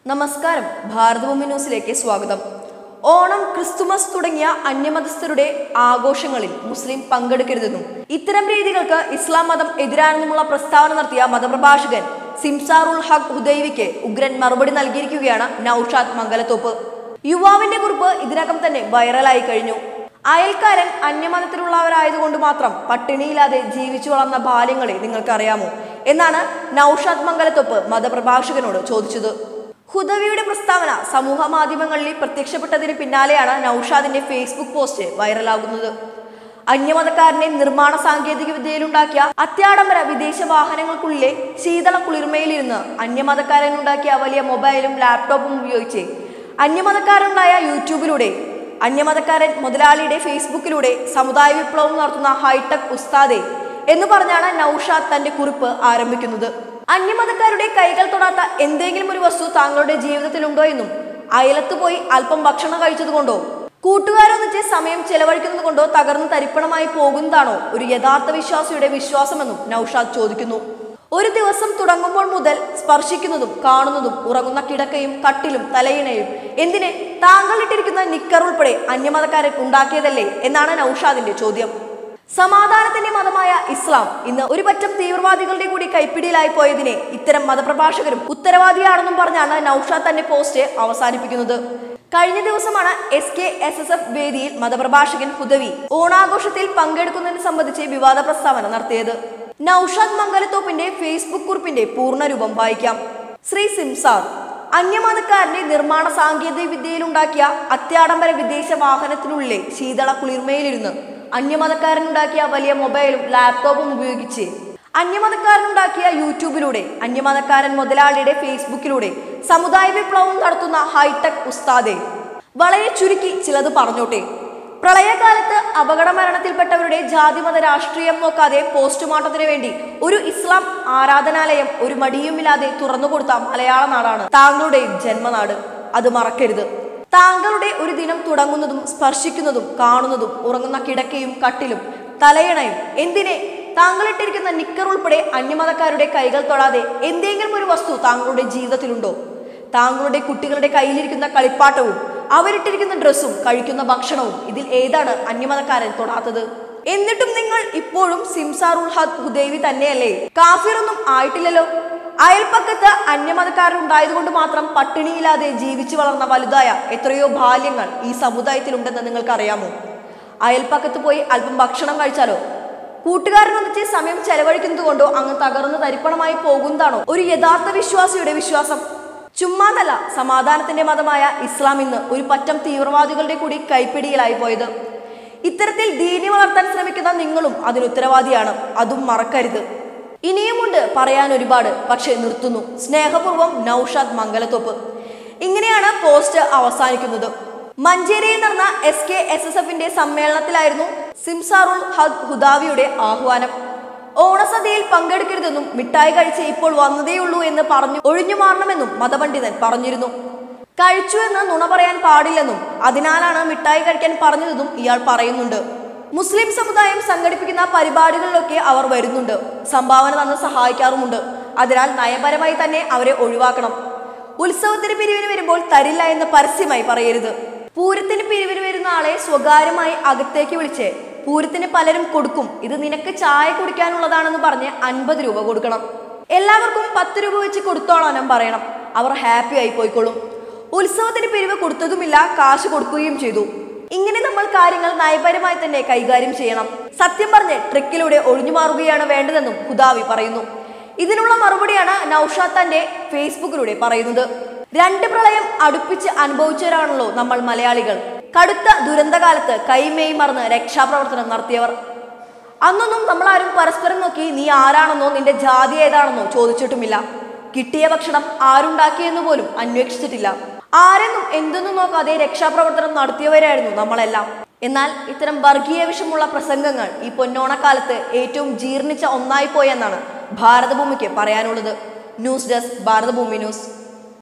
നമസ്കാരം ഭാരതഭൂമി ന്യൂസിലേക്ക് സ്വാഗതം ഓണം ക്രിസ്തുമസ് തുടങ്ങിയ അന്യമതസ്ഥരുടെ ആഘോഷങ്ങളിൽ മുസ്ലിം പങ്കെടുക്കരുതെന്നും ഇത്തരം രീതികൾക്ക് ഇസ്ലാം മതം എതിരാണെന്നുമുള്ള പ്രസ്താവന നടത്തിയ മതപ്രഭാഷകൻ സിംസാറുൽ ഹഖ് ഹുദൈവിക്ക് ഉഗ്രൻ മറുപടി നൽകിയിരിക്കുകയാണ് നൌഷാദ് മംഗലത്തോപ്പ് യുവാവിന്റെ കുറിപ്പ് ഇതിനകം തന്നെ വൈറലായി കഴിഞ്ഞു അയൽക്കാരൻ അന്യമതത്തിലുള്ളവരായതുകൊണ്ട് മാത്രം പട്ടിണിയില്ലാതെ ജീവിച്ചു വളർന്ന ബാല്യങ്ങളെ നിങ്ങൾക്കറിയാമോ എന്നാണ് നൌഷാദ് മംഗലത്തൊപ്പ് മതപ്രഭാഷകനോട് ചോദിച്ചത് ഹുദവിയുടെ പ്രസ്താവന സമൂഹ മാധ്യമങ്ങളിൽ പ്രത്യക്ഷപ്പെട്ടതിന് പിന്നാലെയാണ് നൌഷാദിന്റെ ഫേസ്ബുക്ക് പോസ്റ്റ് വൈറലാകുന്നത് അന്യമതക്കാരനെ നിർമ്മാണ സാങ്കേതിക വിദ്യയിലുണ്ടാക്കിയ അത്യാഡംബര വിദേശ വാഹനങ്ങൾക്കുള്ളിലെ ശീതള കുളിർമയിലിരുന്ന് അന്യമതക്കാരൻ ഉണ്ടാക്കിയ വലിയ മൊബൈലും ലാപ്ടോപ്പും ഉപയോഗിച്ച് അന്യമതക്കാരനുണ്ടായ യൂട്യൂബിലൂടെ അന്യമതക്കാരൻ മുതലാളിയുടെ ഫേസ്ബുക്കിലൂടെ സമുദായ വിപ്ലവം നടത്തുന്ന ഹൈടെക് ഉസ്താദെ എന്ന് പറഞ്ഞാണ് നൌഷാദ് തന്റെ കുറിപ്പ് ആരംഭിക്കുന്നത് അന്യമതക്കാരുടെ കൈകൾ തൊടാത്ത എന്തെങ്കിലും ഒരു വസ്തു താങ്കളുടെ ജീവിതത്തിലുണ്ടോ എന്നും അയലത്ത് പോയി അല്പം ഭക്ഷണം കഴിച്ചതുകൊണ്ടോ കൂട്ടുകാരൊന്നിച്ച് സമയം ചെലവഴിക്കുന്നത് കൊണ്ടോ തകർന്ന് തരിപ്പണമായി പോകുന്നതാണോ ഒരു യഥാർത്ഥ വിശ്വാസിയുടെ വിശ്വാസമെന്നും നൌഷാദ് ചോദിക്കുന്നു ഒരു ദിവസം തുടങ്ങുമ്പോൾ മുതൽ സ്പർശിക്കുന്നതും കാണുന്നതും ഉറങ്ങുന്ന കിടക്കയും കട്ടിലും തലയിണയും എന്തിന് താങ്കൾ ഇട്ടിരിക്കുന്ന നിക്കർ ഉൾപ്പെടെ അന്യമതക്കാരൻ ഉണ്ടാക്കിയതല്ലേ എന്നാണ് നൌഷാദിന്റെ ചോദ്യം സമാധാനത്തിന്റെ മതമായ ഇസ്ലാം ഇന്ന് ഒരു പറ്റം തീവ്രവാദികളുടെ കൂടി കൈപ്പിടിയിലായി പോയതിനെ ഇത്തരം മതപ്രഭാഷകരും ഉത്തരവാദിയാണെന്നും പറഞ്ഞാണ് നൌഷാദ് തന്റെ പോസ്റ്റ് അവസാനിപ്പിക്കുന്നത് കഴിഞ്ഞ ദിവസമാണ് S K S S F വേദിയിൽ മതപ്രഭാഷകൻ ഹുദവി ഓണാഘോഷത്തിൽ പങ്കെടുക്കുന്നതിനെ സംബന്ധിച്ച് വിവാദ പ്രസ്താവന നടത്തിയത് നൌഷാദ് മംഗലത്തോപ്പിന്റെ ഫേസ്ബുക്ക് കുറിപ്പിന്റെ പൂർണ്ണരൂപം വായിക്കാം ശ്രീ സിംസാർ അന്യമതക്കാരന്റെ നിർമ്മാണ സാങ്കേതിക വിദ്യയിലുണ്ടാക്കിയ അത്യാഡംബര വിദേശ വാഹനത്തിനുള്ളിലെ ശീതള കുളിർമയിലിരുന്ന് അന്യമതക്കാരനുണ്ടാക്കിയ വലിയ മൊബൈലും ലാപ്ടോപ്പും ഉപയോഗിച്ച് അന്യമതക്കാരനുണ്ടാക്കിയ യൂട്യൂബിലൂടെ അന്യമതക്കാരൻ മുതലാളിയുടെ ഫേസ്ബുക്കിലൂടെ സമുദായ വിപ്ലവം നടത്തുന്ന ഹൈടെക് ഉസ്താദെ വളരെ ചുരുക്കി ചിലത് പറഞ്ഞോട്ടെ പ്രളയകാലത്ത് അപകട മരണത്തിൽപ്പെട്ടവരുടെ ജാതിമത രാഷ്ട്രീയം നോക്കാതെ പോസ്റ്റ്മോർട്ടത്തിന് വേണ്ടി ഒരു ഇസ്ലാം ആരാധനാലയം ഒരു മടിയുമില്ലാതെ തുറന്നുകൊടുത്ത മലയാള നാടാണ് താങ്കളുടെയും ജന്മനാട് അത് മറക്കരുത് താങ്കളുടെ ഒരു ദിനം തുടങ്ങുന്നതും സ്പർശിക്കുന്നതും കാണുന്നതും ഉറങ്ങുന്ന കിടക്കയും കട്ടിലും തലയണയും എന്തിനെ താങ്കൾ ഇട്ടിരിക്കുന്ന നിക്കർ ഉൾപ്പെടെ അന്യമതക്കാരുടെ കൈകൾ തൊടാതെ എന്തെങ്കിലും ഒരു വസ്തു താങ്കളുടെ ജീവിതത്തിലുണ്ടോ താങ്കളുടെ കുട്ടികളുടെ കയ്യിലിരിക്കുന്ന കളിപ്പാട്ടവും അവരിട്ടിരിക്കുന്ന ഡ്രസ്സും കഴിക്കുന്ന ഭക്ഷണവും ഇതിൽ ഏതാണ് അന്യമതക്കാരൻ തൊടാത്തത് എന്നിട്ടും നിങ്ങൾ ഇപ്പോഴും സിംസാറുൽ ഹദ് ഹുദൈവി തന്നെയല്ലേ കാഫിറൊന്നും ആയിട്ടില്ലല്ലോ അയൽപ്പക്കത്ത് അന്യമതക്കാരുണ്ടായതുകൊണ്ട് മാത്രം പട്ടിണിയില്ലാതെ ജീവിച്ചു വളർന്ന വലുതായ എത്രയോ ബാല്യങ്ങൾ ഈ സമുദായത്തിലുണ്ടെന്ന് നിങ്ങൾക്കറിയാമോ അയൽപ്പക്കത്ത് പോയി അല്പം ഭക്ഷണം കഴിച്ചാലോ കൂട്ടുകാരനൊന്നിച്ച് സമയം ചെലവഴിക്കുന്നത് കൊണ്ടോ അങ്ങ് തകർന്ന് തരിപ്പണമായി പോകുന്നതാണോ ഒരു യഥാർത്ഥ വിശ്വാസിയുടെ വിശ്വാസം ചുമ്മാതല്ല സമാധാനത്തിന്റെ മതമായ ഇസ്ലാം ഇന്ന് ഒരു പറ്റം തീവ്രവാദികളുടെ കൂടി കൈപ്പിടിയിലായി പോയത് ഇത്തരത്തിൽ ദീനി വളർത്താൻ ശ്രമിക്കുന്ന നിങ്ങളും അതിന് ഉത്തരവാദിയാണ് അതും മറക്കരുത് ഇനിയുമുണ്ട് പറയാൻ ഒരുപാട് പക്ഷെ നിർത്തുന്നു സ്നേഹപൂർവ്വം നൌഷാദ് മംഗലത്തോപ്പ് ഇങ്ങനെയാണ് പോസ്റ്റ് അവസാനിക്കുന്നത് മഞ്ചേരിയിൽ നടന്ന എസ് കെ എസ് എസ് എഫിന്റെ സമ്മേളനത്തിലായിരുന്നു സിംസാറുൽ ഹദ് ഹുദാവിയുടെ ആഹ്വാനം ഓണസദ്യയിൽ പങ്കെടുക്കരുതെന്നും മിഠായി കഴിച്ച് ഇപ്പോൾ വന്നതേയുള്ളൂ എന്ന് പറഞ്ഞു ഒഴിഞ്ഞു മാറണമെന്നും മതപണ്ഡിതൻ പറഞ്ഞിരുന്നു കഴിച്ചു എന്ന് നുണ പറയാൻ പാടില്ലെന്നും അതിനാലാണ് മിഠായി കഴിക്കാൻ പറഞ്ഞതെന്നും ഇയാൾ പറയുന്നുണ്ട് മുസ്ലിം സമുദായം സംഘടിപ്പിക്കുന്ന പരിപാടികളിലൊക്കെ അവർ വരുന്നുണ്ട് സംഭാവന തന്ന് സഹായിക്കാറുമുണ്ട് അതിനാൽ നയപരമായി തന്നെ അവരെ ഒഴിവാക്കണം ഉത്സവത്തിന് പിരിവിന് വരുമ്പോൾ തരില്ല എന്ന് പരസ്യമായി പറയരുത് പൂരത്തിന് പിരിവിന് വരുന്ന ആളെ സ്വകാര്യമായി അകത്തേക്ക് വിളിച്ച് പൂരത്തിന് പലരും കൊടുക്കും ഇത് നിനക്ക് ചായ കുടിക്കാനുള്ളതാണെന്ന് പറഞ്ഞ് അൻപത് രൂപ കൊടുക്കണം എല്ലാവർക്കും പത്ത് രൂപ വെച്ച് കൊടുത്തോളാനും പറയണം അവർ ഹാപ്പി ആയി പോയിക്കൊള്ളും ഉത്സവത്തിന് പിരിവ് കൊടുത്തതുമില്ല കാശ് കൊടുക്കുകയും ചെയ്തു ഇങ്ങനെ നമ്മൾ കാര്യങ്ങൾ നയപരമായി തന്നെ കൈകാര്യം ചെയ്യണം സത്യം പറഞ്ഞ് ട്രിക്കിലൂടെ ഒഴിഞ്ഞു മാറുകയാണ് വേണ്ടതെന്നും ഹുദാവി പറയുന്നു ഇതിനുള്ള മറുപടിയാണ് നൌഷാദ് തന്റെ ഫേസ്ബുക്കിലൂടെ പറയുന്നത് രണ്ട് പ്രളയം അടുപ്പിച്ച് അനുഭവിച്ചവരാണല്ലോ നമ്മൾ മലയാളികൾ കടുത്ത ദുരന്തകാലത്ത് കൈമേയി മറന്ന് രക്ഷാപ്രവർത്തനം നടത്തിയവർ അന്നൊന്നും നമ്മളാരും പരസ്പരം നോക്കി നീ ആരാണെന്നോ നിന്റെ ജാതി ഏതാണെന്നോ ചോദിച്ചിട്ടുമില്ല കിട്ടിയ ഭക്ഷണം ആരുണ്ടാക്കിയെന്ന് പോലും അന്വേഷിച്ചിട്ടില്ല ആരെന്നും എന്തൊന്നും നോക്കാതെ രക്ഷാപ്രവർത്തനം നടത്തിയവരായിരുന്നു നമ്മളെല്ലാം എന്നാൽ ഇത്തരം വർഗീയ വിഷമുള്ള പ്രസംഗങ്ങൾ ഈ പൊന്നോണക്കാലത്ത് ഏറ്റവും ജീർണിച്ച ഒന്നായി പോയെന്നാണ് ഭാരതഭൂമിക്ക് പറയാനുള്ളത് ന്യൂസ് ഡെസ്ക് ഭാരതഭൂമി ന്യൂസ്